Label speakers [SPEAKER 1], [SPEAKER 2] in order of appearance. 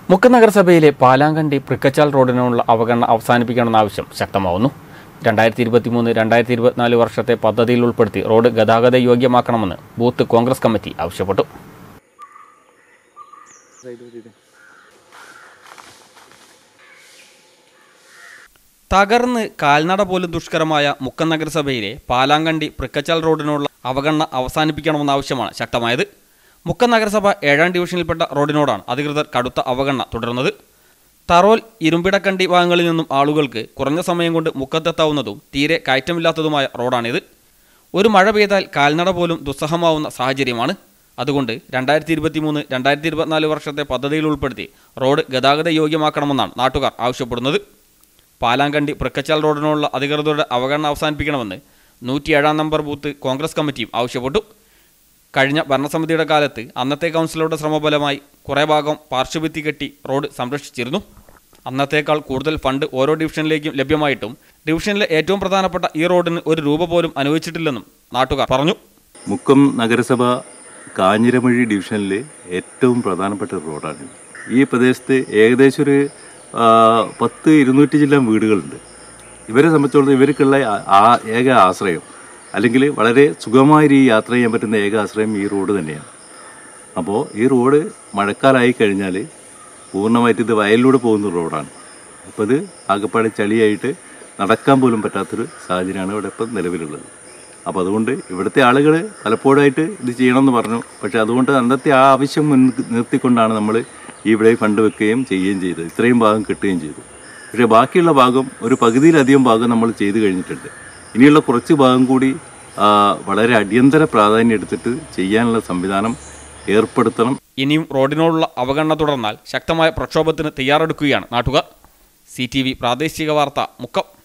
[SPEAKER 1] മുക്കം നഗരസഭയിലെ പാലാങ്കണ്ടി പ്രിക്കച്ചാൽ റോഡിനുള്ള അവഗണന അവസാനിപ്പിക്കണമെന്ന ആവശ്യം ശക്തമാവുന്നു രണ്ടായിരത്തി ഇരുപത്തി മൂന്ന് രണ്ടായിരത്തി ഇരുപത്തിനാല് വർഷത്തെ പദ്ധതിയിൽ ഉൾപ്പെടുത്തി റോഡ് ഗതാഗത യോഗ്യമാക്കണമെന്ന് ബൂത്ത് കോൺഗ്രസ് കമ്മിറ്റി ആവശ്യപ്പെട്ടു തകർന്ന് കാൽനട പോലും ദുഷ്കരമായ മുക്കം നഗരസഭയിലെ പാലാങ്കണ്ടി പ്രിക്കച്ചാൽ റോഡിനുള്ള അവഗണന അവസാനിപ്പിക്കണമെന്ന ആവശ്യമാണ് ശക്തമായത് മുക്കം നഗരസഭ ഏഴാം ഡിവിഷനിൽപ്പെട്ട റോഡിനോടാണ് അധികൃതർ കടുത്ത അവഗണന തുടരുന്നത് തറോൽ ഇരുമ്പിടക്കണ്ടി ഭാഗങ്ങളിൽ നിന്നും ആളുകൾക്ക് കുറഞ്ഞ സമയം കൊണ്ട് മുക്കത്തെത്താവുന്നതും തീരെ കയറ്റമില്ലാത്തതുമായ റോഡാണിത് ഒരു മഴ പെയ്താൽ കാൽനട പോലും ദുസ്സഹമാവുന്ന സാഹചര്യമാണ് അതുകൊണ്ട് രണ്ടായിരത്തി ഇരുപത്തി മൂന്ന് രണ്ടായിരത്തി ഇരുപത്തിനാല് വർഷത്തെ പദ്ധതിയിൽ ഉൾപ്പെടുത്തി റോഡ് ഗതാഗത യോഗ്യമാക്കണമെന്നാണ് നാട്ടുകാർ ആവശ്യപ്പെടുന്നത് പാലാങ്കണ്ടി പ്രക്കച്ചാൽ റോഡിനുള്ള അധികൃതരുടെ അവഗണന അവസാനിപ്പിക്കണമെന്ന് നൂറ്റിയേഴാം നമ്പർ ബൂത്ത് കോൺഗ്രസ് കമ്മിറ്റിയും ആവശ്യപ്പെട്ടു കഴിഞ്ഞ ഭരണസമിതിയുടെ കാലത്ത് അന്നത്തെ കൗൺസിലറുടെ ശ്രമഫലമായി കുറേ ഭാഗം പാർശ്വഭിത്തി കെട്ടി റോഡ് സംരക്ഷിച്ചിരുന്നു അന്നത്തേക്കാൾ കൂടുതൽ ഫണ്ട് ഓരോ ഡിവിഷനിലേക്കും ലഭ്യമായിട്ടും ഡിവിഷനിലെ ഏറ്റവും പ്രധാനപ്പെട്ട ഈ റോഡിന് ഒരു രൂപ പോലും അനുവദിച്ചിട്ടില്ലെന്നും നാട്ടുകാർ പറഞ്ഞു
[SPEAKER 2] മുക്കം നഗരസഭ കാഞ്ഞിരമഴി ഡിവിഷനിലെ ഏറ്റവും പ്രധാനപ്പെട്ട ഒരു റോഡാണ് ഈ പ്രദേശത്ത് ഏകദേശം ഒരു ആ, പത്ത് ഇരുന്നൂറ്റി ചില്ലാം വീടുകളുണ്ട് ഇവരെ സംബന്ധിച്ചോളം ഇവർക്കുള്ള ആ- ആ ഏക ആശ്രയം അല്ലെങ്കിൽ വളരെ സുഗമമായ രീതിയിൽ യാത്ര ചെയ്യാൻ പറ്റുന്ന ഏക ആശ്രയം ഈ റോഡ് തന്നെയാണ് അപ്പോൾ ഈ റോഡ് മഴക്കാലമായി കഴിഞ്ഞാൽ പൂർണ്ണമായിട്ട് ഇത് വയലിലൂടെ പോകുന്ന റോഡാണ് അപ്പോൾ ഇത് ആകപ്പാടെ ചളിയായിട്ട് നടക്കാൻ പോലും പറ്റാത്തൊരു സാഹചര്യമാണ് ഇവിടെ ഇപ്പം നിലവിലുള്ളത് അപ്പോൾ അതുകൊണ്ട് ഇവിടുത്തെ ആളുകൾ പലപ്പോഴായിട്ട് ഇത് ചെയ്യണമെന്ന് പറഞ്ഞു പക്ഷേ അതുകൊണ്ട് അന്നത്തെ ആ ആവശ്യം മുൻ നിർത്തിക്കൊണ്ടാണ് നമ്മൾ ഇവിടെ ഫണ്ട് വെക്കുകയും ചെയ്യുകയും ചെയ്തത് ഇത്രയും ഭാഗം കിട്ടുകയും ചെയ്തു പക്ഷേ ബാക്കിയുള്ള ഭാഗം ഒരു പകുതിയിലധികം ഭാഗം നമ്മൾ ചെയ്തു കഴിഞ്ഞിട്ടുണ്ട് ഇനിയുള്ള കുറച്ച് ഭാഗം കൂടി ആ, വളരെ അടിയന്തര പ്രാധാന്യം എടുത്തിട്ട് ചെയ്യാനുള്ള സംവിധാനം ഏർപ്പെടുത്തണം
[SPEAKER 1] ഇനിയും റോഡിനോടുള്ള അവഗണന തുടർന്നാൽ ശക്തമായ പ്രക്ഷോഭത്തിന് തയ്യാറെടുക്കുകയാണ് നാട്ടുകാർ സി പ്രാദേശിക വാർത്ത മുക്കം